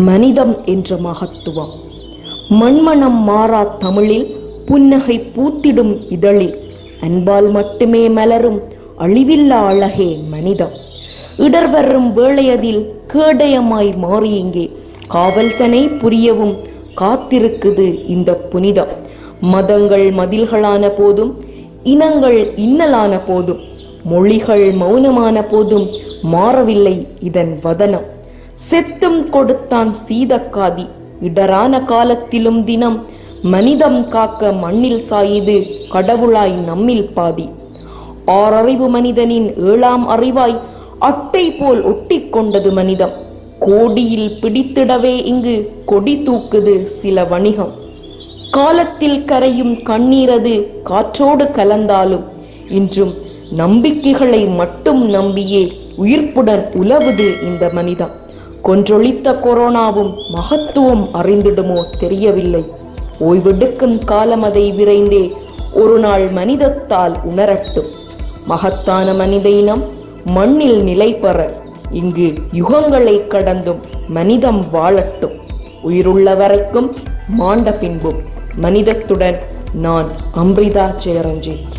மனிதம் என்ற மகத்துவம் மண்மணம் மாறா தமிழில் புன்னகை பூத்திடும் இதழில் அன்பால் மட்டுமே மலரும் அழிவில்லா அழகே மனிதம் இடர் வரும் வேளையதில் கேடயமாய் மாறி இங்கே காவல்தனை புரியவும் காத்திருக்குது இந்த புனிதம் மதங்கள் மதில்களான போதும் இனங்கள் இன்னலான போதும் மொழிகள் மௌனமான போதும் மாறவில்லை இதன் வதனம் செத்தும் கொடுத்தான் சீதக்காதி இடரான காலத்திலும் தினம் மனிதம் காக்க மண்ணில் சாயுது கடவுளாய் நம்மில் பாதி ஆறறிவு மனிதனின் ஏழாம் அறிவாய் அட்டை போல் ஒட்டிக் கொண்டது மனிதம் கோடியில் பிடித்திடவே இங்கு கொடி தூக்குது சில வணிகம் காலத்தில் கரையும் கண்ணீரது காற்றோடு கலந்தாலும் இன்றும் நம்பிக்கைகளை மட்டும் நம்பியே உயிர்ப்புடன் உலவுது இந்த மனிதம் கொன்றொழித்த கொரோனாவும் மகத்துவம் அறிந்திடுமோ தெரியவில்லை ஓய்வெடுக்கும் காலம் அதை விரைந்தே ஒரு நாள் மனிதத்தால் உணரட்டும் மகத்தான மனித இனம் மண்ணில் நிலை பெற இங்கு யுகங்களை கடந்தும் மனிதம் வாழட்டும் உயிருள்ள வரைக்கும் மாண்ட பின்பும் மனிதத்துடன் நான் அம்ரிதா ஜெயரஞ்சித்